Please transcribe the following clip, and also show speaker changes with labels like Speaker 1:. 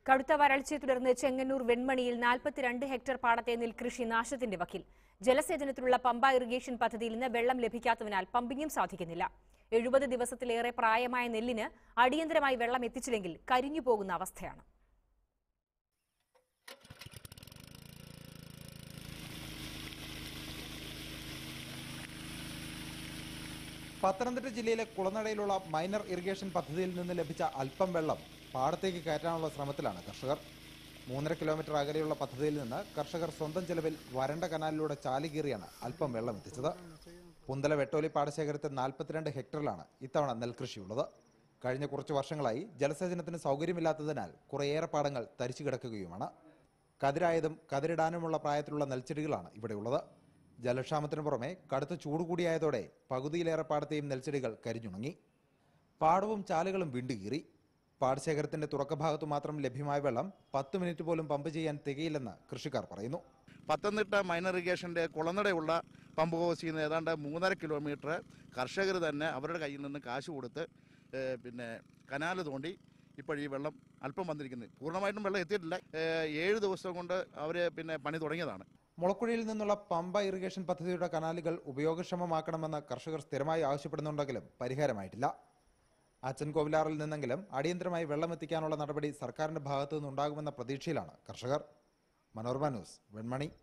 Speaker 1: കടുത്ത വരൾച്ചയെ തുടർന്ന് ചെങ്ങന്നൂർ വെൺമണിയിൽ നാൽപ്പത്തിരണ്ട് ഹെക്ടർ പാടത്തെ നെൽകൃഷി നാശത്തിന്റെ വക്കിൽ ജലസേചനത്തിനുള്ള പമ്പ ഇറിഗേഷൻ പദ്ധതിയിൽ നിന്ന് വെള്ളം ലഭിക്കാത്തതിനാൽ പമ്പിങ്ങും സാധിക്കുന്നില്ല എഴുപത് ദിവസത്തിലേറെ പ്രായമായ നെല്ലിന് അടിയന്തരമായി വെള്ളം എത്തിച്ചില്ലെങ്കിൽ കരിഞ്ഞു പോകുന്ന അവസ്ഥയാണ്
Speaker 2: പത്തനംതിട്ട ജില്ലയിലെ കുളനടയിലുള്ള മൈനർ ഇറിഗേഷൻ പദ്ധതിയിൽ നിന്ന് ലഭിച്ച അല്പം വെള്ളം പാടത്തേക്ക് കയറ്റാനുള്ള ശ്രമത്തിലാണ് കർഷകർ മൂന്നര കിലോമീറ്റർ അകലെയുള്ള പദ്ധതിയിൽ നിന്ന് കർഷകർ സ്വന്തം ചെലവിൽ വരണ്ട കനാലിലൂടെ ചാലുകീറിയാണ് അല്പം വെള്ളം എത്തിച്ചത് പുന്തല വെട്ടോലി പാടശേഖരത്തെ നാൽപ്പത്തിരണ്ട് ഹെക്ടറിലാണ് ഇത്തവണ നെൽകൃഷിയുള്ളത് കഴിഞ്ഞ കുറച്ച് വർഷങ്ങളായി ജലസേചനത്തിന് സൗകര്യമില്ലാത്തതിനാൽ കുറേയേറെ പാടങ്ങൾ തരിച്ചു കിടക്കുകയുമാണ് കതിരായതും കതിരിടാനുമുള്ള പ്രായത്തിലുള്ള നെൽച്ചെടികളാണ് ഇവിടെയുള്ളത് ജലക്ഷാമത്തിനു പുറമെ കടുത്ത ചൂട് കൂടിയായതോടെ പകുതിയിലേറെ പാടത്തെയും നെൽച്ചെടികൾ കരിഞ്ഞുണങ്ങി പാടവും ചാലുകളും വിണ്ടുകീറി പാടശേഖരത്തിന്റെ തുറക്കഭാഗത്തു മാത്രം ലഭ്യമായ വെള്ളം പത്ത് മിനിറ്റ് പോലും പമ്പ് ചെയ്യാൻ തികയില്ലെന്ന് കൃഷിക്കാർ പറയുന്നു
Speaker 3: പത്തനംതിട്ട മൈനർ ഇറിഗേഷൻ്റെ കുളനടയുള്ള പമ്പ് ഹൗസിൽ നിന്ന് ഏതാണ്ട് മൂന്നര കിലോമീറ്റർ കർഷകർ തന്നെ അവരുടെ കയ്യിൽ നിന്ന് കാശ് കൊടുത്ത് ഏഹ്, പിന്നെ കനാൽ തോണ്ടി ഇപ്പോൾ ഈ വെള്ളം അല്പം വന്നിരിക്കുന്നത് പൂർണ്ണമായിട്ടും വെള്ളം എത്തിയിട്ടില്ല ഏഹ്, ഏഴ് ദിവസം കൊണ്ട് അവർ പിന്നെ പണി തുടങ്ങിയതാണ്
Speaker 2: മുളക്കുഴിയിൽ നിന്നുള്ള പമ്പ ഇറിഗേഷൻ പദ്ധതിയുടെ കനാലുകൾ ഉപയോഗക്ഷമമാക്കണമെന്ന് കർഷകർ സ്ഥിരമായി ആവശ്യപ്പെടുന്നുണ്ടെങ്കിലും പരിഹാരമായിട്ടില്ല അച്ഛൻ കോവിലാറിൽ നിന്നെങ്കിലും അടിയന്തരമായി വെള്ളം എത്തിക്കാനുള്ള നടപടി സർക്കാരിന്റെ ഭാഗത്തു നിന്നുണ്ടാകുമെന്ന പ്രതീക്ഷയിലാണ് കർഷകർ മനോരമ ന്യൂസ് വെൺമണി